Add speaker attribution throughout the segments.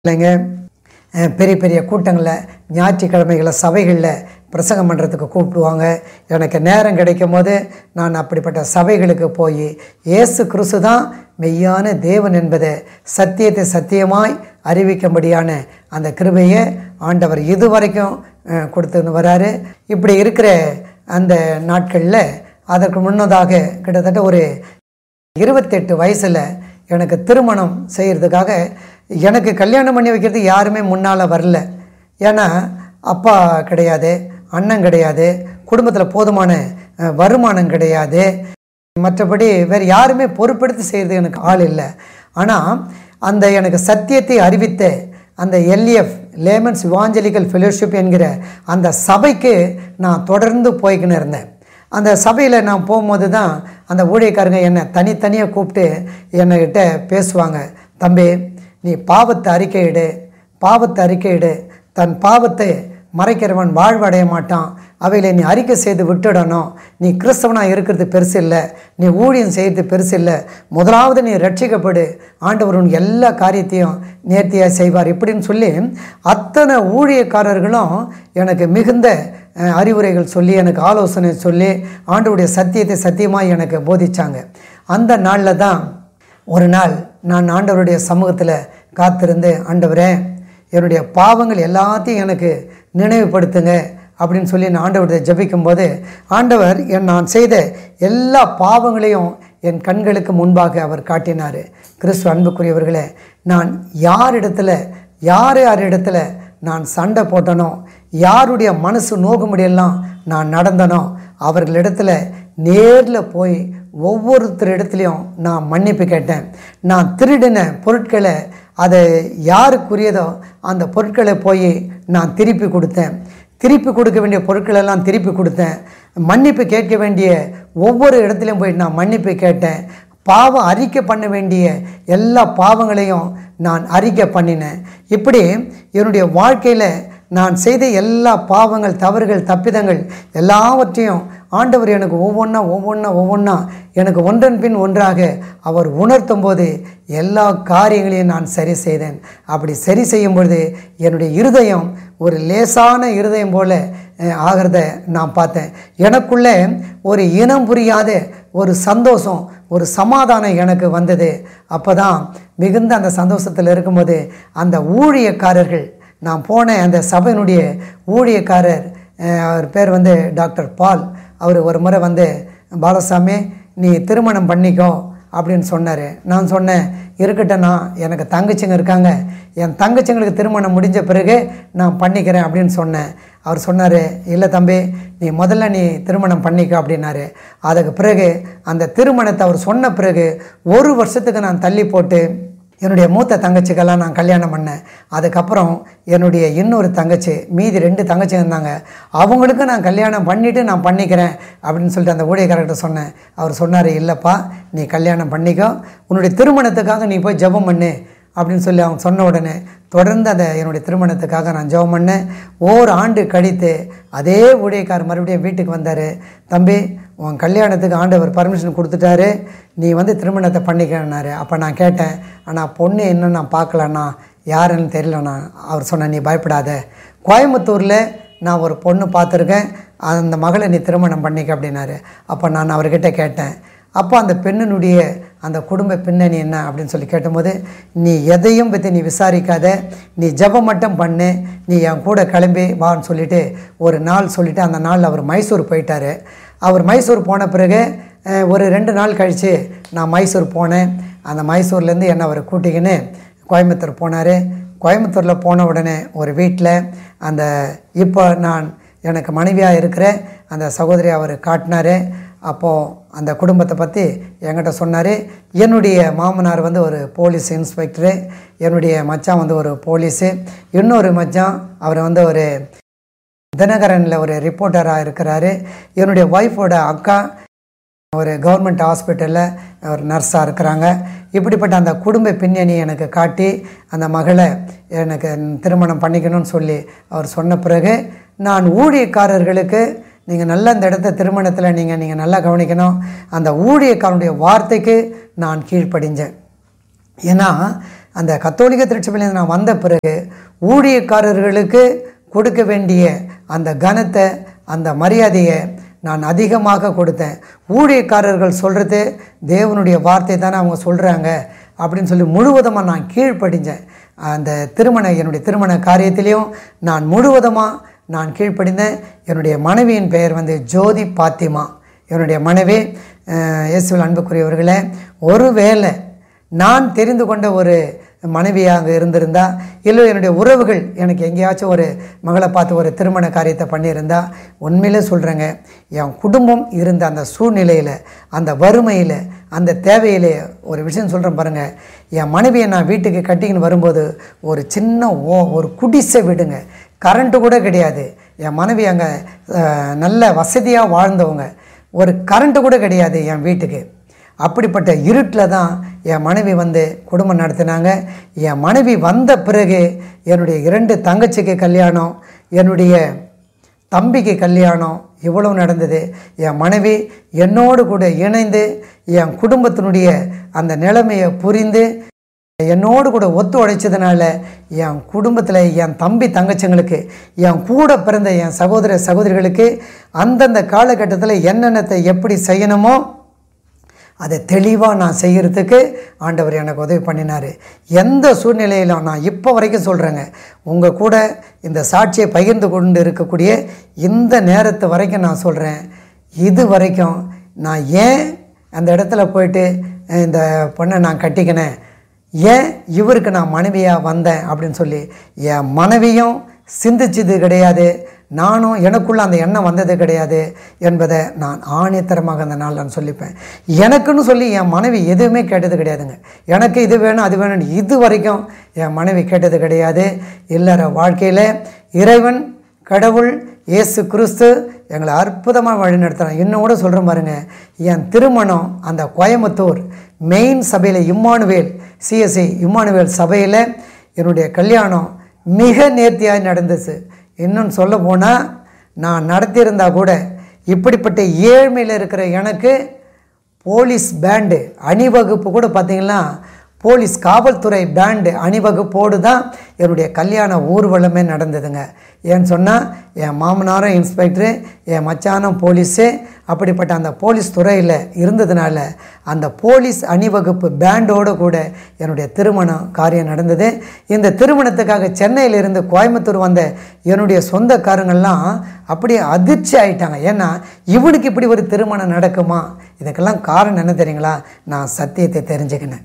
Speaker 1: இல்லைங்க அஹ் பெரிய பெரிய கூட்டங்களில் ஞாயிற்றுக்கிழமைகளில் சபைகளில் பிரசங்கம் பண்ணுறதுக்கு கூப்பிடுவாங்க எனக்கு நேரம் கிடைக்கும் போது நான் அப்படிப்பட்ட சபைகளுக்கு போய் இயேசு கிறிஸ்து தான் மெய்யான தேவன் என்பதை சத்தியத்தை சத்தியமாய் அறிவிக்கும்படியான அந்த கிருபையை ஆண்டவர் இதுவரைக்கும் அஹ், கொடுத்துன்னு வராரு இப்படி இருக்கிற அந்த நாட்களில் அதற்கு முன்னதாக கிட்டத்தட்ட ஒரு இருபத்தெட்டு வயசில் எனக்கு திருமணம் செய்கிறதுக்காக எனக்கு கல்யாணம் பண்ணி வைக்கிறதுக்கு யாருமே முன்னால் வரல ஏன்னா அப்பா கிடையாது அண்ணன் கிடையாது குடும்பத்தில் போதுமான அஹ், வருமானம் கிடையாது மற்றபடி வேறு யாருமே பொறுப்பெடுத்து செய்கிறது எனக்கு ஆள் இல்லை ஆனால் அந்த எனக்கு சத்தியத்தை அறிவித்த அந்த எல்எஃப் லேமன்ஸ் இவாஞ்சலிக்கல் ஃபெலோஷிப் என்கிற அந்த சபைக்கு நான் தொடர்ந்து போய்க்கின்னு இருந்தேன் அந்த சபையில் நான் போகும்போது தான் அந்த ஊழியக்காரங்க என்னை தனித்தனியாக கூப்பிட்டு என்னக்கிட்ட பேசுவாங்க தம்பி நீ பாவத்தை அறிக்கையிடு பாவத்தை அறிக்கையிடு தன் பாவத்தை மறைக்கிறவன் வாழ்வடைய மாட்டான் அவைகளை நீ அறிக்கை செய்து விட்டுடணும் நீ கிறிஸ்தவனாக இருக்கிறது பெருசு இல்லை நீ ஊழியம் செய்கிறது பெருசு இல்லை முதலாவது நீ ரட்சிக்கப்படு ஆண்டவர் உன் எல்லா காரியத்தையும் நேர்த்தியாக செய்வார் இப்படின்னு சொல்லி அத்தனை ஊழியக்காரர்களும் எனக்கு மிகுந்த அஹ், அறிவுரைகள் சொல்லி எனக்கு ஆலோசனை சொல்லி ஆண்டவருடைய சத்தியத்தை சத்தியமாக எனக்கு போதிச்சாங்க அந்த நாளில் தான் ஒரு நாள் நான் ஆண்டவருடைய சமூகத்தில் காத்திருந்து ஆண்டவரே என்னுடைய பாவங்கள் எல்லாத்தையும் எனக்கு நினைவுபடுத்துங்க அப்படின்னு சொல்லி நான் ஆண்டவர்கிட்ட ஜெபிக்கும்போது ஆண்டவர் என் நான் செய்த எல்லா பாவங்களையும் என் கண்களுக்கு முன்பாக அவர் காட்டினார் கிறிஸ்து அன்புக்குரியவர்களே நான் யாரிடத்துல யார் யார் இடத்துல நான் சண்டை போட்டனோ யாருடைய மனசு நோகும்படியெல்லாம் நான் நடந்தனோ அவர்களிடத்துல நேரில் போய் ஒவ்வொருத்தர் இடத்துலையும் நான் மன்னிப்பு கேட்டேன் நான் திருடின பொருட்களை அதை யாருக்குரியதோ அந்த பொருட்களை போய் நான் திருப்பி கொடுத்தேன் திருப்பி கொடுக்க வேண்டிய பொருட்களெல்லாம் திருப்பி கொடுத்தேன் மன்னிப்பு கேட்க வேண்டிய ஒவ்வொரு இடத்துலையும் போய் நான் மன்னிப்பு கேட்டேன் பாவம் அறிக்கை பண்ண வேண்டிய எல்லா பாவங்களையும் நான் அறிக்கை பண்ணினேன் இப்படி என்னுடைய வாழ்க்கையில் நான் செய்த எல்லா பாவங்கள் தவறுகள் தப்பிதங்கள் எல்லாவற்றையும் ஆண்டவர் எனக்கு ஒவ்வொன்றா ஒவ்வொன்றா ஒவ்வொன்றா எனக்கு ஒன்றன் பின் ஒன்றாக அவர் உணர்த்தும் போது எல்லா காரியங்களையும் நான் சரி செய்தேன் அப்படி சரி செய்யும் பொழுது என்னுடைய இருதயம் ஒரு லேசான இருதயம் போல அஹ், ஆகிறத நான் பார்த்தேன் எனக்குள்ளே ஒரு இனம் புரியாத ஒரு சந்தோஷம் ஒரு சமாதானம் எனக்கு வந்தது அப்போ தான் மிகுந்த அந்த சந்தோஷத்தில் இருக்கும்போது அந்த ஊழியக்காரர்கள் நான் போன அந்த சபையினுடைய ஊழியக்காரர் அஹ், அவர் பேர் வந்து டாக்டர் பால் அவர் ஒரு முறை வந்து பாலசாமி நீ திருமணம் பண்ணிக்கோ அப்படின்னு சொன்னார் நான் சொன்னேன் இருக்கட்டும்ண்ணா எனக்கு தங்கச்சிங்க இருக்காங்க என் தங்கச்சிங்களுக்கு திருமணம் முடிஞ்ச பிறகு நான் பண்ணிக்கிறேன் அப்படின்னு சொன்னேன் அவர் சொன்னார் இல்லை தம்பி நீ முதல்ல நீ திருமணம் பண்ணிக்க அப்படின்னாரு அதுக்கு பிறகு அந்த திருமணத்தை அவர் சொன்ன பிறகு ஒரு வருஷத்துக்கு நான் தள்ளி போட்டு என்னுடைய மூத்த தங்கச்சிக்கெல்லாம் நான் கல்யாணம் பண்ணேன் அதுக்கப்புறம் என்னுடைய இன்னொரு தங்கச்சி மீதி ரெண்டு தங்கச்சி இருந்தாங்க அவங்களுக்கும் நான் கல்யாணம் பண்ணிவிட்டு நான் பண்ணிக்கிறேன் அப்படின்னு சொல்லிட்டு அந்த ஊழியக்காரர்கிட்ட சொன்னேன் அவர் சொன்னார் இல்லைப்பா நீ கல்யாணம் பண்ணிக்கோ உன்னுடைய திருமணத்துக்காக நீ போய் ஜெபம் பண்ணு அப்படின்னு சொல்லி அவங்க சொன்ன உடனே தொடர்ந்து அந்த என்னுடைய திருமணத்துக்காக நான் ஜெபம் பண்ணேன் ஓர் ஆண்டு கழித்து அதே ஊழியக்காரர் மறுபடியும் வீட்டுக்கு வந்தார் தம்பி உன் கல்யாணத்துக்கு ஆண்டவர் பர்மிஷன் கொடுத்துட்டாரு நீ வந்து திருமணத்தை பண்ணிக்கன்னாரு அப்போ நான் கேட்டேன் ஆனால் பொண்ணு என்ன நான் பார்க்கலண்ணா யாருன்னு தெரியலண்ணா அவர் சொன்ன நீ பயப்படாத கோயம்புத்தூரில் நான் ஒரு பொண்ணு பார்த்துருக்கேன் அந்த மகளை நீ திருமணம் பண்ணிக்க அப்படின்னாரு அப்போ நான் அவர்கிட்ட கேட்டேன் அப்போ அந்த பெண்ணினுடைய அந்த குடும்ப பின்னணி என்ன அப்படின்னு சொல்லி கேட்டும்போது நீ எதையும் பற்றி நீ விசாரிக்காத நீ ஜெபம் மட்டும் பண்ணு நீ என் கூட கிளம்பி வான்னு சொல்லிட்டு ஒரு நாள் சொல்லிவிட்டு அந்த நாள் அவர் மைசூர் போயிட்டார் அவர் மைசூர் போன பிறகு அஹ், ஒரு ரெண்டு நாள் கழித்து நான் மைசூர் போனேன் அந்த மைசூர்லேருந்து என்னை அவர் கூட்டிக்கின்னு கோயம்புத்தூர் போனார் கோயம்புத்தூரில் போன உடனே ஒரு வீட்டில் அந்த இப்போ நான் எனக்கு மனைவியாக இருக்கிற அந்த சகோதரி அவர் காட்டினார் அப்போது அந்த குடும்பத்தை பற்றி என்கிட்ட சொன்னார் என்னுடைய மாமனார் வந்து ஒரு போலீஸ் இன்ஸ்பெக்டரு என்னுடைய மச்சான் வந்து ஒரு போலீஸு இன்னொரு மச்சான் அவர் வந்து ஒரு தினகரனில் ஒரு ரிப்போர்ட்டராக இருக்கிறாரு என்னுடைய ஒய்ஃபோட அக்கா ஒரு கவர்மெண்ட் ஹாஸ்பிட்டலில் ஒரு நர்ஸாக இருக்கிறாங்க இப்படிப்பட்ட அந்த குடும்ப பின்னணி எனக்கு காட்டி அந்த மகளை எனக்கு திருமணம் பண்ணிக்கணும்னு சொல்லி அவர் சொன்ன பிறகு நான் ஊழியக்காரர்களுக்கு நீங்கள் நல்ல இந்த இடத்த திருமணத்தில் நீங்கள் நீங்கள் நல்லா கவனிக்கணும் அந்த ஊழியக்காரனுடைய வார்த்தைக்கு நான் கீழ்ப்படிஞ்சேன் ஏன்னா அந்த கத்தோலிக்க திருச்சபையிலேருந்து நான் வந்த பிறகு ஊழியக்காரர்களுக்கு கொடுக்க வேண்டிய அந்த கனத்தை அந்த மரியாதையை நான் அதிகமாக கொடுத்தேன் ஊழியக்காரர்கள் சொல்கிறது தேவனுடைய வார்த்தை தானே அவங்க சொல்கிறாங்க அப்படின்னு சொல்லி முழுவதுமாக நான் கீழ்ப்படிஞ்சேன் அந்த திருமண என்னுடைய திருமண காரியத்திலையும் நான் முழுவதுமாக நான் கீழ்ப்படிந்தேன் என்னுடைய மனைவியின் பெயர் வந்து ஜோதி பாத்திமா என்னுடைய மனைவி அஹ், இயேசுவில் அன்புக்குரியவர்களே ஒருவேளை நான் தெரிந்து கொண்ட ஒரு மனைவியாக இருந்திருந்தா இல்லை என்னுடைய உறவுகள் எனக்கு எங்கேயாச்சும் ஒரு மகளை பார்த்து ஒரு திருமண காரியத்தை பண்ணியிருந்தா உண்மையிலே சொல்கிறேங்க என் குடும்பம் இருந்த அந்த சூழ்நிலையில் அந்த வறுமையில் அந்த தேவையிலே ஒரு விஷயம் சொல்கிறேன் பாருங்கள் என் மனைவியை நான் வீட்டுக்கு கட்டிக்கின்னு வரும்போது ஒரு சின்ன ஓ ஒரு குடிசை விடுங்க கரண்ட்டு கூட கிடையாது என் மனைவி அங்கே நல்ல வசதியாக வாழ்ந்தவங்க ஒரு கரண்ட்டு கூட கிடையாது என் வீட்டுக்கு அப்படிப்பட்ட இருட்டில் தான் என் மனைவி வந்து குடும்பம் நடத்தினாங்க என் மனைவி வந்த பிறகு என்னுடைய இரண்டு தங்கச்சிக்கு கல்யாணம் என்னுடைய தம்பிக்கு கல்யாணம் இவ்வளவு நடந்தது என் மனைவி என்னோடு கூட இணைந்து என் குடும்பத்தினுடைய அந்த நிலைமையை புரிந்து என்னோடு கூட ஒத்து உழைச்சதுனால என் குடும்பத்தில் என் தம்பி தங்கச்சிங்களுக்கு என் கூட பிறந்த என் சகோதர சகோதரிகளுக்கு அந்தந்த காலகட்டத்தில் என்னென்னத்தை எப்படி செய்யணுமோ அதை தெளிவாக நான் செய்கிறதுக்கு ஆண்டவர் எனக்கு உதவி பண்ணினார் எந்த சூழ்நிலையிலும் நான் இப்போ வரைக்கும் சொல்கிறேங்க உங்கள் கூட இந்த சாட்சியை பகிர்ந்து கொண்டு இருக்கக்கூடிய இந்த நேரத்து வரைக்கும் நான் சொல்கிறேன் இது வரைக்கும் நான் ஏன் அந்த இடத்துல போயிட்டு அஹ், இந்த பொண்ணை நான் கட்டிக்கினேன் ஏன் இவருக்கு நான் மனைவியாக வந்தேன் அப்படின்னு சொல்லி என் மனைவியும் சிந்திச்சது கிடையாது நானும் எனக்குள்ள அந்த எண்ணம் வந்தது கிடையாது என்பதை நான் ஆணித்தரமாக அந்த நாள் நான் சொல்லிப்பேன் எனக்குன்னு சொல்லி என் மனைவி எதுவுமே கேட்டது கிடையாதுங்க எனக்கு இது வேணும் அது வேணும்னு இது வரைக்கும் என் மனைவி கேட்டது கிடையாது இல்லற வாழ்க்கையில் இறைவன் கடவுள் இயேசு கிறிஸ்து எங்களை அற்புதமாக வழி நடத்துகிறான் இன்னும் கூட சொல்கிறேன் பாருங்க என் திருமணம் அந்த கோயம்புத்தூர் மெயின் சபையில் இம்மானுவேல் சிஎஸ்சி இம்மானுவேல் சபையில் என்னுடைய கல்யாணம் மிக நேர்த்தியாக நடந்துச்சு இன்னும் சொல்ல போனால் நான் நடத்தியிருந்தா கூட இப்படிப்பட்ட ஏழ்மையில் இருக்கிற எனக்கு போலீஸ் பேண்டு அணிவகுப்பு கூட பார்த்தீங்கன்னா போலீஸ் காவல்துறை பேண்டு அணிவகுப்போடு தான் என்னுடைய கல்யாண ஊர்வலமே நடந்ததுங்க ஏன்னு சொன்னால் என் மாமனாரும் இன்ஸ்பெக்டரு என் மச்சானும் போலீஸு அப்படிப்பட்ட அந்த போலீஸ் துறையில் இருந்ததுனால அந்த போலீஸ் அணிவகுப்பு பேண்டோடு கூட என்னுடைய திருமணம் காரியம் நடந்தது இந்த திருமணத்துக்காக சென்னையிலிருந்து கோயம்புத்தூர் வந்த என்னுடைய சொந்தக்காரங்கள்லாம் அப்படியே அதிர்ச்சி ஆயிட்டாங்க ஏன்னா இவனுக்கு இப்படி ஒரு திருமணம் நடக்குமா இதுக்கெல்லாம் காரணம் என்ன தெரியுங்களா நான் சத்தியத்தை தெரிஞ்சுக்கினேன்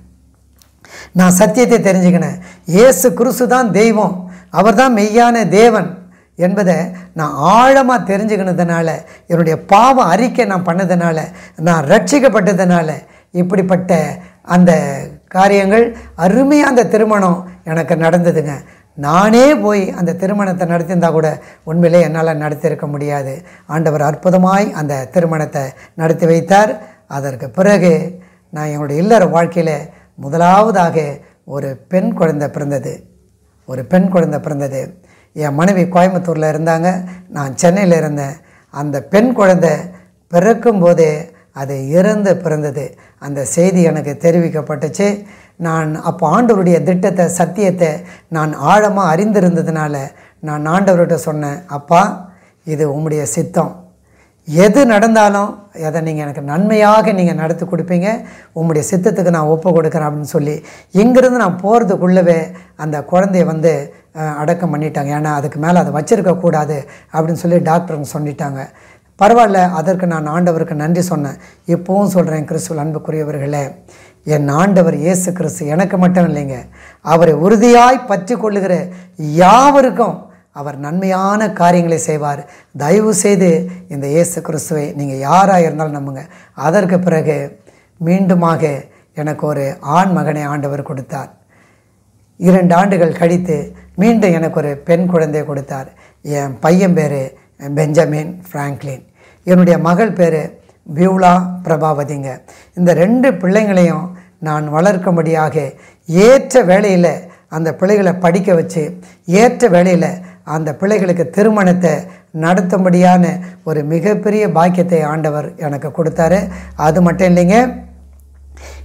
Speaker 1: நான் சத்தியத்தை தெரிஞ்சுக்கினேன் இயேசு கிறிஸ்து தான் தெய்வம் அவர் தான் மெய்யான தேவன் என்பதை நான் ஆழமாக தெரிஞ்சுக்கினதுனால என்னுடைய பாவ அறிக்கை நான் பண்ணதுனால நான் ரட்சிக்கப்பட்டதுனால இப்படிப்பட்ட அந்த காரியங்கள் அருமையாக அந்த திருமணம் எனக்கு நடந்ததுங்க நானே போய் அந்த திருமணத்தை நடத்தியிருந்தா கூட உண்மையிலே என்னால் நடத்தியிருக்க முடியாது ஆண்டவர் அற்புதமாய் அந்த திருமணத்தை நடத்தி வைத்தார் அதற்கு பிறகு நான் என்னுடைய இல்லற வாழ்க்கையில் முதலாவதாக ஒரு பெண் குழந்தை பிறந்தது ஒரு பெண் குழந்தை பிறந்தது என் மனைவி கோயம்புத்தூரில் இருந்தாங்க நான் சென்னையில் இருந்தேன் அந்த பெண் குழந்தை பிறக்கும்போதே அது இறந்து பிறந்தது அந்த செய்தி எனக்கு தெரிவிக்கப்பட்டுச்சு நான் அப்போ ஆண்டவருடைய திட்டத்தை சத்தியத்தை நான் ஆழமாக அறிந்திருந்ததுனால நான் ஆண்டவர்கிட்ட சொன்னேன் அப்பா இது உம்முடைய சித்தம் எது நடந்தாலும் அதை நீங்கள் எனக்கு நன்மையாக நீங்கள் நடத்தி கொடுப்பீங்க உம்முடைய சித்தத்துக்கு நான் ஒப்பு கொடுக்குறேன் அப்படின்னு சொல்லி இங்கிருந்து நான் போகிறதுக்குள்ளவே அந்த குழந்தைய வந்து அஹ், அடக்கம் பண்ணிட்டாங்க ஏன்னா அதுக்கு மேலே அதை வச்சிருக்க கூடாது அப்படின்னு சொல்லி டாக்டருங்க சொல்லிட்டாங்க பரவாயில்ல அதற்கு நான் ஆண்டவருக்கு நன்றி சொன்னேன் இப்போவும் சொல்கிறேன் கிறிஸ்துவ அன்புக்குரியவர்களே என் ஆண்டவர் இயேசு கிறிஸ்து எனக்கு மட்டும் இல்லைங்க அவரை உறுதியாய் பற்றி கொள்ளுகிற யாவருக்கும் அவர் நன்மையான காரியங்களை செய்வார் தயவு செய்து இந்த இயேசு கிறிஸ்துவை நீங்கள் யாராக இருந்தாலும் நம்புங்க அதற்கு பிறகு மீண்டுமாக எனக்கு ஒரு ஆண் மகனை ஆண்டவர் கொடுத்தார் இரண்டு ஆண்டுகள் கழித்து மீண்டும் எனக்கு ஒரு பெண் குழந்தை கொடுத்தார் என் பையன் பேர் பெஞ்சமின் ஃப்ராங்க்லின் என்னுடைய மகள் பேர் பியூலா பிரபாவதிங்க இந்த ரெண்டு பிள்ளைங்களையும் நான் வளர்க்கும்படியாக ஏற்ற வேளையில் அந்த பிள்ளைகளை படிக்க வச்சு ஏற்ற வேளையில் அந்த பிள்ளைகளுக்கு திருமணத்தை நடத்தும்படியான ஒரு மிகப்பெரிய பாக்கியத்தை ஆண்டவர் எனக்கு கொடுத்தாரு அது மட்டும் இல்லைங்க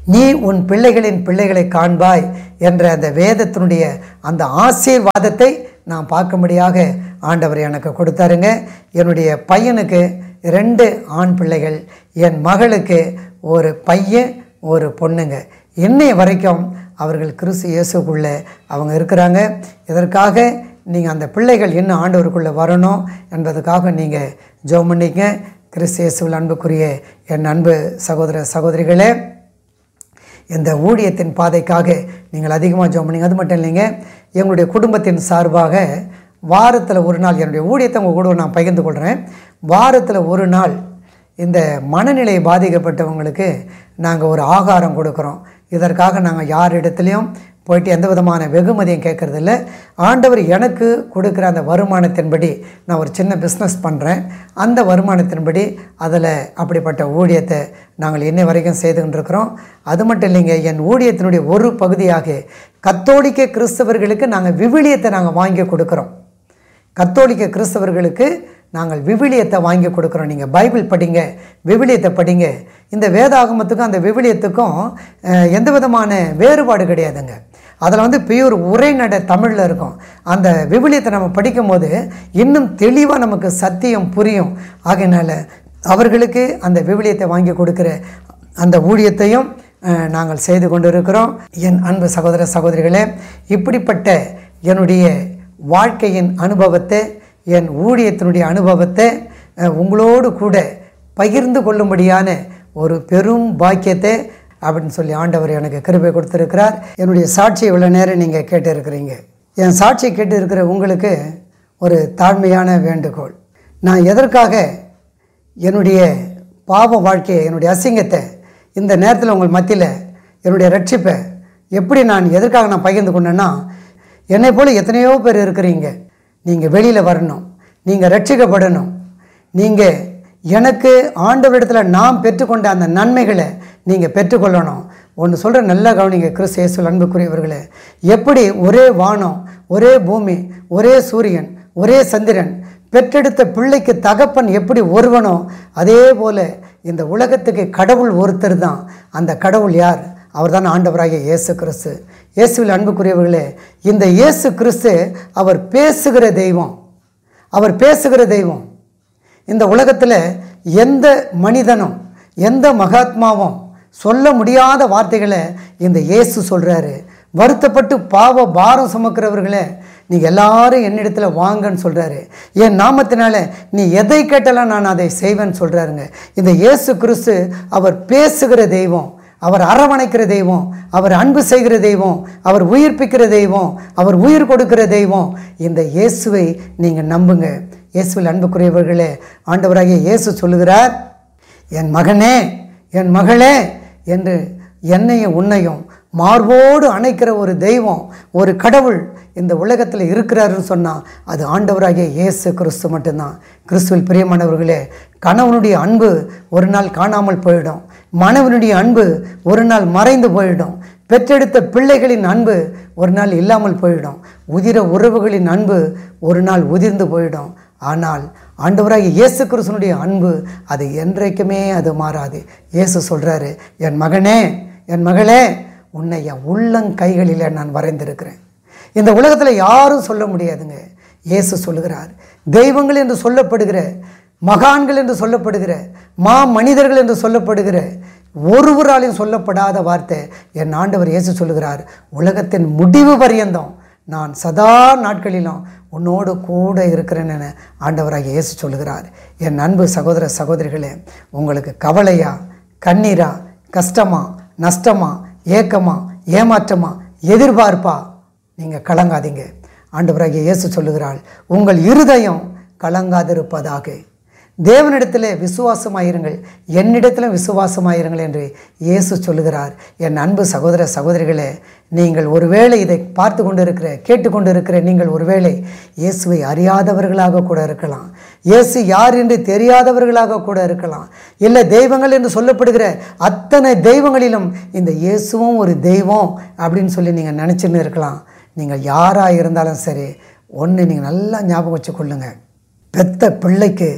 Speaker 1: நீ உன் பிள்ளைகளின் பிள்ளைகளை காண்பாய் என்ற அந்த வேதத்தினுடைய அந்த ஆசீர்வாதத்தை நான் பார்க்கும்படியாக ஆண்டவர் எனக்கு கொடுத்தாருங்க என்னுடைய பையனுக்கு ரெண்டு ஆண் பிள்ளைகள் என் மகளுக்கு ஒரு பையன் ஒரு பொண்ணுங்க இன்னைய வரைக்கும் அவர்கள் கிறிஸ்து இயேசுக்குள்ளே அவங்க இருக்கிறாங்க இதற்காக நீங்கள் அந்த பிள்ளைகள் இன்னும் ஆண்டவருக்குள்ளே வரணும் என்பதுக்காக நீங்கள் ஜெபம் பண்ணிக்க கிறிஸ்து இயேசுவில் அன்புக்குரிய என் அன்பு சகோதர சகோதரிகளே இந்த ஊழியத்தின் பாதைக்காக நீங்கள் அதிகமாக ஜெபம் பண்ணீங்க அது மட்டும் இல்லைங்க எங்களுடைய குடும்பத்தின் சார்பாக வாரத்தில் ஒரு நாள் என்னுடைய ஊழியத்தை உங்கள் கூட நான் பகிர்ந்து கொள்கிறேன் வாரத்தில் ஒரு நாள் இந்த மனநிலை பாதிக்கப்பட்டவங்களுக்கு நாங்கள் ஒரு ஆகாரம் கொடுக்குறோம் இதற்காக நாங்கள் யார் இடத்துலையும் போயிட்டு எந்த விதமான வெகுமதியும் கேட்குறதில்ல ஆண்டவர் எனக்கு கொடுக்குற அந்த வருமானத்தின்படி நான் ஒரு சின்ன பிஸ்னஸ் பண்ணுறேன் அந்த வருமானத்தின்படி அதில் அப்படிப்பட்ட ஊழியத்தை நாங்கள் இன்னை வரைக்கும் செய்துகிட்டு இருக்கிறோம் அது மட்டும் இல்லைங்க என் ஊழியத்தினுடைய ஒரு பகுதியாக கத்தோலிக்க கிறிஸ்தவர்களுக்கு நாங்கள் விவிலியத்தை நாங்கள் வாங்கி கொடுக்குறோம் கத்தோலிக்க கிறிஸ்தவர்களுக்கு நாங்கள் விவிலியத்தை வாங்கி கொடுக்குறோம் நீங்கள் பைபிள் படிங்க விவிலியத்தை படிங்க இந்த வேதாகமத்துக்கும் அந்த விவிலியத்துக்கும் அஹ், எந்த விதமான வேறுபாடு கிடையாதுங்க அதில் வந்து பியூர் உரைநடை தமிழில் இருக்கும் அந்த விவிலியத்தை நம்ம படிக்கும்போது இன்னும் தெளிவாக நமக்கு சத்தியம் புரியும் ஆகையினால அவர்களுக்கு அந்த விவிலியத்தை வாங்கி கொடுக்குற அந்த ஊழியத்தையும் அஹ், நாங்கள் செய்து கொண்டு இருக்கிறோம் என் அன்பு சகோதர சகோதரிகளே இப்படிப்பட்ட என்னுடைய வாழ்க்கையின் அனுபவத்தை என் ஊழியத்தினுடைய அனுபவத்தை அஹ், உங்களோடு கூட பகிர்ந்து கொள்ளும்படியான ஒரு பெரும் பாக்கியத்தை அப்படின்னு சொல்லி ஆண்டவர் எனக்கு கிருபை கொடுத்துருக்கிறார் என்னுடைய சாட்சியை இவ்வளோ நேரம் நீங்கள் கேட்டு இருக்கிறீங்க என் சாட்சியை கேட்டு இருக்கிற உங்களுக்கு ஒரு தாழ்மையான வேண்டுகோள் நான் எதற்காக என்னுடைய பாவ வாழ்க்கையை என்னுடைய அசிங்கத்தை இந்த நேரத்தில் உங்கள் மத்தியில் என்னுடைய ரட்சிப்பை எப்படி நான் எதற்காக நான் பகிர்ந்து கொண்டேன்னா என்னை போல எத்தனையோ பேர் இருக்கிறீங்க நீங்கள் வெளியில் வரணும் நீங்கள் ரட்சிக்கப்படணும் நீங்கள் எனக்கு ஆண்டவரிடத்தில் நாம் பெற்றுக்கொண்ட அந்த நன்மைகளை நீங்கள் பெற்றுக்கொள்ளணும் ஒன்று சொல்கிற நல்ல கவனிங்க கிறிஸ்து இயேசுவில் அன்புக்குரியவர்களே எப்படி ஒரே வானம் ஒரே பூமி ஒரே சூரியன் ஒரே சந்திரன் பெற்றெடுத்த பிள்ளைக்கு தகப்பன் எப்படி ஒருவனோ அதே போல இந்த உலகத்துக்கு கடவுள் ஒருத்தர் தான் அந்த கடவுள் யார் அவர்தான் ஆண்டவராகிய இயேசு கிறிஸ்து இயேசுவில் அன்புக்குரியவர்களே இந்த இயேசு கிறிஸ்து அவர் பேசுகிற தெய்வம் அவர் பேசுகிற தெய்வம் இந்த உலகத்தில் எந்த மனிதனும் எந்த மகாத்மாவும் சொல்ல முடியாத வார்த்தைகளை இந்த இயேசு சொல்கிறாரு வருத்தப்பட்டு பாவ பாரம் சுமக்கிறவர்களே நீங்கள் எல்லாரும் என்னிடத்தில் வாங்கன்னு சொல்கிறாரு என் நாமத்தினால நீ எதை கேட்டாலும் நான் அதை செய்வேன்னு சொல்கிறாருங்க இந்த இயேசு கிறிஸ்து அவர் பேசுகிற தெய்வம் அவர் அரவணைக்கிற தெய்வம் அவர் அன்பு செய்கிற தெய்வம் அவர் உயிர்ப்பிக்கிற தெய்வம் அவர் உயிர் கொடுக்கிற தெய்வம் இந்த இயேசுவை நீங்கள் நம்புங்க இயேசுவில் அன்புக்குரியவர்களே ஆண்டவராகிய இயேசு சொல்லுகிறார் என் மகனே என் மகளே என்று என்னையும் உன்னையும் மார்போடு அணைக்கிற ஒரு தெய்வம் ஒரு கடவுள் இந்த உலகத்தில் இருக்கிறாருன்னு சொன்னால் அது ஆண்டவராகிய இயேசு கிறிஸ்து மட்டும்தான் கிறிஸ்துவில் பிரியமானவர்களே கணவனுடைய அன்பு ஒரு நாள் காணாமல் போயிடும் மனைவனுடைய அன்பு ஒரு நாள் மறைந்து போயிடும் பெற்றெடுத்த பிள்ளைகளின் அன்பு ஒரு நாள் இல்லாமல் போயிடும் உதிர உறவுகளின் அன்பு ஒரு நாள் உதிர்ந்து போயிடும் ஆனால் ஆண்டவராகிய இயேசு கிறிஸ்துனுடைய அன்பு அது என்றைக்குமே அது மாறாது இயேசு சொல்கிறாரு என் மகனே என் மகளே உன்னை என் உள்ளங்கைகளில் நான் வரைந்திருக்கிறேன் இந்த உலகத்தில் யாரும் சொல்ல முடியாதுங்க இயேசு சொல்லுகிறார் தெய்வங்கள் என்று சொல்லப்படுகிற மகான்கள் என்று சொல்லப்படுகிற மா மனிதர்கள் என்று சொல்லப்படுகிற ஒருவராலையும் சொல்லப்படாத வார்த்தை என் ஆண்டவர் இயேசு சொல்லுகிறார் உலகத்தின் முடிவு பரியந்தம் நான் சதா நாட்களிலும் உன்னோடு கூட இருக்கிறேன் என ஆண்டவராக இயேசு சொல்லுகிறார் என் அன்பு சகோதர சகோதரிகளே உங்களுக்கு கவலையா கண்ணீரா கஷ்டமா நஷ்டமா ஏக்கமா ஏமாற்றமா எதிர்பார்ப்பா நீங்கள் கலங்காதீங்க ஆண்டவராகிய இயேசு சொல்லுகிறாள் உங்கள் இருதயம் கலங்காதிருப்பதாக தேவனிடத்தில் விசுவாசமாயிருங்கள் என்னிடத்திலும் விசுவாசமாயிருங்கள் என்று இயேசு சொல்லுகிறார் என் அன்பு சகோதர சகோதரிகளே நீங்கள் ஒருவேளை இதை பார்த்து கொண்டிருக்கிற கேட்டுக்கொண்டிருக்கிற நீங்கள் ஒருவேளை இயேசுவை அறியாதவர்களாக கூட இருக்கலாம் இயேசு யார் என்று தெரியாதவர்களாக கூட இருக்கலாம் இல்லை தெய்வங்கள் என்று சொல்லப்படுகிற அத்தனை தெய்வங்களிலும் இந்த இயேசுவும் ஒரு தெய்வம் அப்படின்னு சொல்லி நீங்கள் நினச்சின்னு இருக்கலாம் நீங்கள் யாராக இருந்தாலும் சரி ஒன்று நீங்கள் நல்லா ஞாபகம் வச்சு கொள்ளுங்கள் பெத்த பிள்ளைக்கு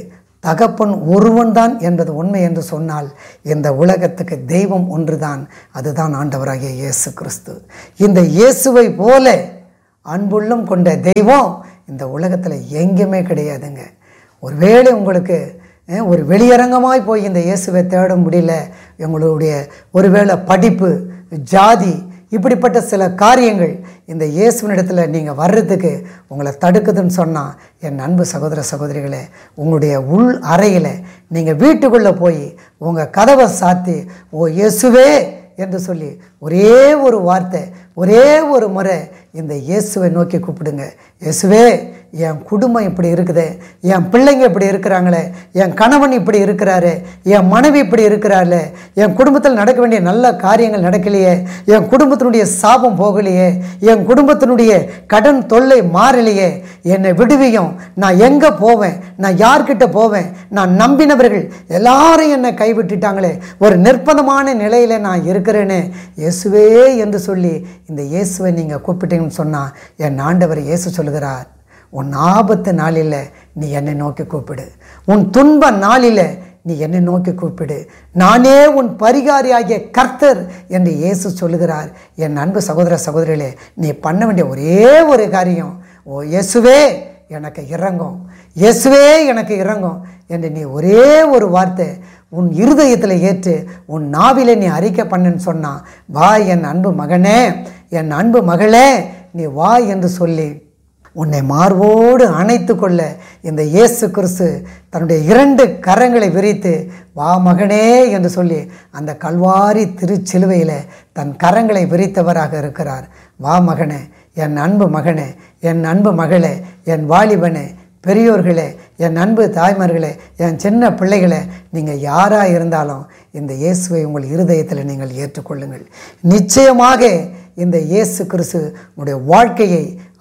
Speaker 1: தகப்பன் ஒருவன்தான் என்பது உண்மை என்று சொன்னால் இந்த உலகத்துக்கு தெய்வம் ஒன்றுதான் அதுதான் ஆண்டவராகிய இயேசு கிறிஸ்து இந்த இயேசுவை போல அன்புள்ளம் கொண்ட தெய்வம் இந்த உலகத்தில் எங்கேயுமே கிடையாதுங்க ஒருவேளை உங்களுக்கு அஹ், ஒரு வெளியரங்கமாய் போய் இந்த இயேசுவை தேட முடியல உங்களுடைய ஒருவேளை படிப்பு ஜாதி இப்படிப்பட்ட சில காரியங்கள் இந்த இயேசுவனிடத்தில் நீங்கள் வர்றதுக்கு உங்களை தடுக்குதுன்னு சொன்னால் என் அன்பு சகோதர சகோதரிகளே உங்களுடைய உள் அறையில் நீங்கள் வீட்டுக்குள்ளே போய் உங்கள் கதவை சாத்தி ஓ இயேசுவே என்று சொல்லி ஒரே ஒரு வார்த்தை ஒரே ஒரு முறை இந்த இயேசுவை நோக்கி கூப்பிடுங்க இயேசுவே என் குடும்பம் இப்படி இருக்குது என் பிள்ளைங்க இப்படி இருக்கிறாங்களே என் கணவன் இப்படி இருக்கிறாரு என் மனைவி இப்படி இருக்கிறாரு என் குடும்பத்தில் நடக்க வேண்டிய நல்ல காரியங்கள் நடக்கலையே என் குடும்பத்தினுடைய சாபம் போகலையே என் குடும்பத்தினுடைய கடன் தொல்லை மாறலையே என்னை விடுவியும் நான் எங்கே போவேன் நான் யார்கிட்ட போவேன் நான் நம்பினவர்கள் எல்லாரும் என்னை கைவிட்டுட்டாங்களே ஒரு நிர்பந்தமான நிலையில் நான் இருக்கிறேனே இயேசுவே என்று சொல்லி இந்த இயேசுவை நீங்கள் கூப்பிட்டீங்கன்னு சொன்னால் என் ஆண்டவர் இயேசு சொல்லுகிறார் உன் ஆபத்து நாளில் நீ என்னை நோக்கி கூப்பிடு உன் துன்ப நாளில் நீ என்னை நோக்கி கூப்பிடு நானே உன் பரிகாரியாகிய கர்த்தர் என்று இயேசு சொல்லுகிறார் என் அன்பு சகோதர சகோதரிகளே நீ பண்ண வேண்டிய ஒரே ஒரு காரியம் ஓ இயேசுவே எனக்கு இறங்கும் இயேசுவே எனக்கு இறங்கும் என்று நீ ஒரே ஒரு வார்த்தை உன் இருதயத்தில் ஏற்று உன் நாவிலே நீ அறிக்கை பண்ணுன்னு சொன்னான் வா என் அன்பு மகனே என் அன்பு மகளே நீ வா என்று சொல்லி உன்னை மார்போடு அணைத்து கொள்ள இந்த இயேசு கிறிஸ்து தன்னுடைய இரண்டு கரங்களை விரித்து வா மகனே என்று சொல்லி அந்த கல்வாரி திருச்சிலுவையில் தன் கரங்களை விரித்தவராக இருக்கிறார் வா மகனே என் அன்பு மகனே என் அன்பு மகளே என் வாலிபனே பெரியோர்களே என் அன்பு தாய்மார்களே என் சின்ன பிள்ளைகளே நீங்கள் யாராக இருந்தாலும் இந்த இயேசுவை உங்கள் இருதயத்தில் நீங்கள் ஏற்றுக்கொள்ளுங்கள் நிச்சயமாக இந்த இயேசு கிறிஸ்து உங்களுடைய வாழ்க்கையை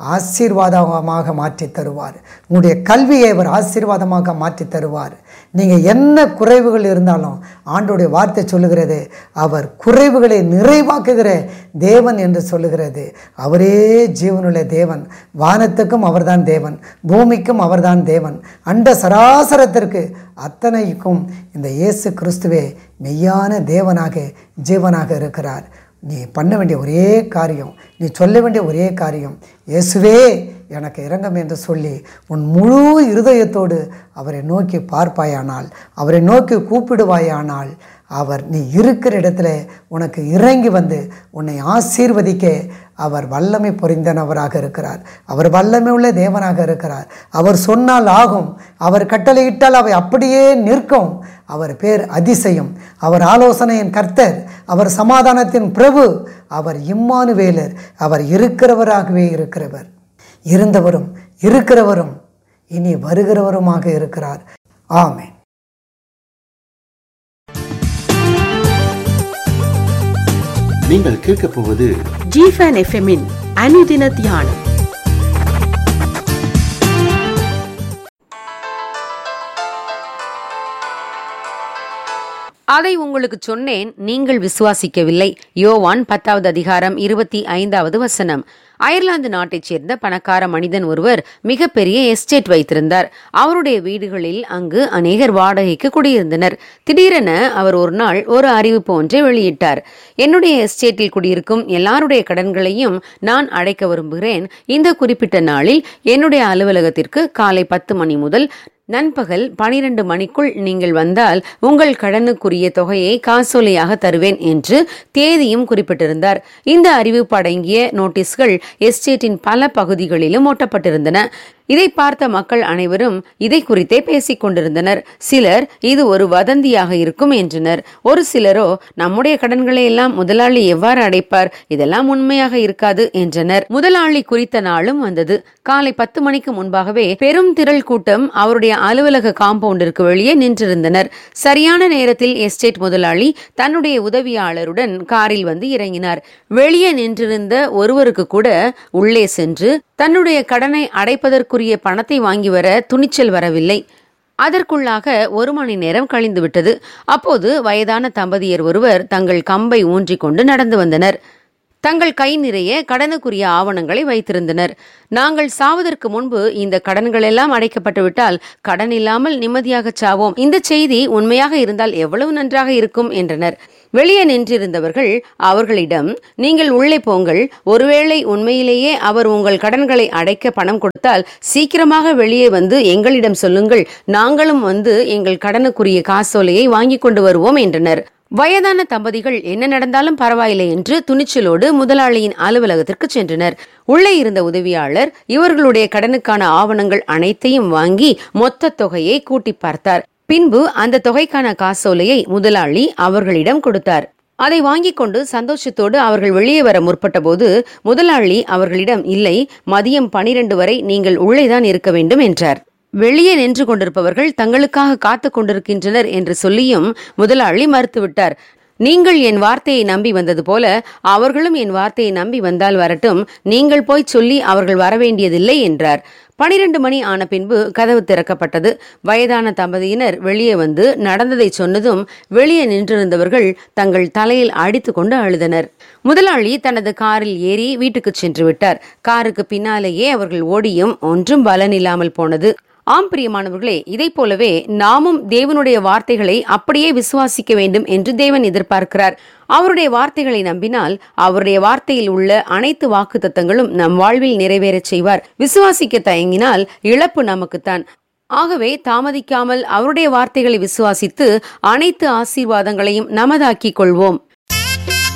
Speaker 1: ஆசீர்வாதமாக மாற்றி தருவார் உங்களுடைய கல்வியை அவர் ஆசீர்வாதமாக மாற்றி தருவார் நீங்கள் என்ன குறைவுகள் இருந்தாலும் ஆண்டோடைய வார்த்தை சொல்லுகிறது அவர் குறைவுகளை நிறைவாக்குகிற தேவன் என்று சொல்லுகிறது அவரே ஜீவனுள்ள தேவன் வானத்துக்கும் அவர்தான் தேவன் பூமிக்கும் அவர்தான் தேவன் அண்ட சராசரத்திற்கு அத்தனைக்கும் இந்த இயேசு கிறிஸ்துவே மெய்யான தேவனாக ஜீவனாக இருக்கிறார் நீ பண்ண வேண்டிய ஒரே காரியம் நீ சொல்ல வேண்டிய ஒரே காரியம் இயேசுவே எனக்கு இறங்கம் என்று சொல்லி உன் முழு இருதயத்தோடு அவரை நோக்கி பார்ப்பாயானால் அவரை நோக்கி கூப்பிடுவாயானால் அவர் நீ இருக்கிற இடத்துல உனக்கு இறங்கி வந்து உன்னை ஆசீர்வதிக்க அவர் வல்லமை பொறிந்தனவராக இருக்கிறார் அவர் வல்லமை உள்ள தேவனாக இருக்கிறார் அவர் சொன்னால் ஆகும் அவர் கட்டளையிட்டால் அவை அப்படியே நிற்கும் அவர் பேர் அதிசயம் அவர் ஆலோசனையின் கர்த்தர் அவர் சமாதானத்தின் பிரபு அவர் இம்மானுவேலர் அவர் இருக்கிறவராகவே இருக்கிறவர் இருந்தவரும் இருக்கிறவரும் இனி வருகிறவருமாக இருக்கிறார் ஆமென்
Speaker 2: நீங்கள் கேட்கப் போவது
Speaker 3: ஜிஃபன் எஃப்எம்மின் அனுதின தியானம் அதை உங்களுக்கு சொன்னேன் நீங்கள் விசுவாசிக்கவில்லை யோவான் பத்தாவது அதிகாரம் இருபத்தி ஐந்தாவது வசனம் அயர்லாந்து நாட்டைச் சேர்ந்த பணக்கார மனிதன் ஒருவர் மிகப்பெரிய எஸ்டேட் வைத்திருந்தார் அவருடைய வீடுகளில் அங்கு அநேகர் வாடகைக்கு குடியிருந்தனர் திடீரென அவர் ஒரு நாள் ஒரு அறிவிப்பு ஒன்றை வெளியிட்டார் என்னுடைய எஸ்டேட்டில் குடியிருக்கும் எல்லாருடைய கடன்களையும் நான் அடைக்க விரும்புகிறேன் இந்த குறிப்பிட்ட நாளில் என்னுடைய அலுவலகத்திற்கு காலை பத்து மணி முதல் நண்பகல் பனிரெண்டு மணிக்குள் நீங்கள் வந்தால் உங்கள் கடனுக்குரிய தொகையை காசோலையாக தருவேன் என்று தேதியும் குறிப்பிட்டிருந்தார் இந்த அறிவிப்பு அடங்கிய நோட்டீஸ்கள் எஸ்டேட்டின் பல பகுதிகளிலும் ஒட்டப்பட்டிருந்தன இதை பார்த்த மக்கள் அனைவரும் இதை குறித்தே பேசிக் கொண்டிருந்தனர் சிலர் இது ஒரு வதந்தியாக இருக்கும் என்றனர் ஒரு சிலரோ நம்முடைய கடன்களை எல்லாம் முதலாளி எவ்வாறு அடைப்பார் இதெல்லாம் உண்மையாக இருக்காது என்றனர் முதலாளி குறித்த நாளும் வந்தது காலை பத்து மணிக்கு முன்பாகவே பெரும் திரள் கூட்டம் அவருடைய அலுவலக காம்பவுண்டிற்கு வெளியே நின்றிருந்தனர் சரியான நேரத்தில் எஸ்டேட் முதலாளி தன்னுடைய உதவியாளருடன் காரில் வந்து இறங்கினார் வெளியே நின்றிருந்த ஒருவருக்கு கூட உள்ளே சென்று தன்னுடைய கடனை அடைப்பதற்குரிய பணத்தை வாங்கி வர துணிச்சல் வரவில்லை அதற்குள்ளாக ஒரு மணி நேரம் கழிந்து விட்டது அப்போது வயதான தம்பதியர் ஒருவர் தங்கள் கம்பை ஊன்றிக் கொண்டு நடந்து வந்தனர் தங்கள் கை நிறைய கடனுக்குரிய ஆவணங்களை வைத்திருந்தனர் நாங்கள் சாவதற்கு முன்பு இந்த கடன்கள் எல்லாம் அடைக்கப்பட்டு விட்டால் கடன் இல்லாமல் நிம்மதியாக சாவோம் இந்த செய்தி உண்மையாக இருந்தால் எவ்வளவு நன்றாக இருக்கும் என்றனர் வெளியே நின்றிருந்தவர்கள் அவர்களிடம் நீங்கள் உள்ளே போங்கள் ஒருவேளை உண்மையிலேயே அவர் உங்கள் கடன்களை அடைக்க பணம் கொடுத்தால் சீக்கிரமாக வெளியே வந்து எங்களிடம் சொல்லுங்கள் நாங்களும் வந்து எங்கள் கடனுக்குரிய காசோலையை வாங்கிக் கொண்டு வருவோம் என்றனர் வயதான தம்பதிகள் என்ன நடந்தாலும் பரவாயில்லை என்று துணிச்சலோடு முதலாளியின் அலுவலகத்திற்கு சென்றனர் உள்ளே இருந்த உதவியாளர் இவர்களுடைய கடனுக்கான ஆவணங்கள் அனைத்தையும் வாங்கி மொத்த தொகையை கூட்டி பார்த்தார் பின்பு அந்த தொகைக்கான காசோலையை முதலாளி அவர்களிடம் கொடுத்தார் அதை வாங்கிக் கொண்டு சந்தோஷத்தோடு அவர்கள் வெளியே வர முற்பட்டபோது முதலாளி அவர்களிடம் இல்லை மதியம் பனிரெண்டு வரை நீங்கள் உள்ளேதான் இருக்க வேண்டும் என்றார் வெளியே நின்று கொண்டிருப்பவர்கள் தங்களுக்காக காத்து கொண்டிருக்கின்றனர் என்று சொல்லியும் முதலாளி மறுத்துவிட்டார் நீங்கள் என் வார்த்தையை நம்பி வந்தது போல அவர்களும் என் வார்த்தையை நம்பி வந்தால் வரட்டும் நீங்கள் போய் சொல்லி அவர்கள் வரவேண்டியதில்லை என்றார் பனிரெண்டு மணி ஆன பின்பு கதவு திறக்கப்பட்டது வயதான தம்பதியினர் வெளியே வந்து நடந்ததை சொன்னதும் வெளியே நின்றிருந்தவர்கள் தங்கள் தலையில் அடித்து கொண்டு அழுதனர் முதலாளி தனது காரில் ஏறி வீட்டுக்கு சென்று விட்டார் காருக்கு பின்னாலேயே அவர்கள் ஓடியும் ஒன்றும் பலனில்லாமல் போனது ஆம் பிரியமானவர்களே இதைப் போலவே நாமும் தேவனுடைய வார்த்தைகளை அப்படியே விசுவாசிக்க வேண்டும் என்று தேவன் எதிர்பார்க்கிறார் அவருடைய வார்த்தைகளை நம்பினால் அவருடைய வார்த்தையில் உள்ள அனைத்து வாக்குத்தத்தங்களும் நம் வாழ்வில் நிறைவேறச் செய்வார் விசுவாசிக்க தயங்கினால் இழப்பு நமக்குத்தான் ஆகவே தாமதிக்காமல் அவருடைய வார்த்தைகளை விசுவாசித்து அனைத்து ஆசீர்வாதங்களையும் நமதாக்கிக் கொள்வோம்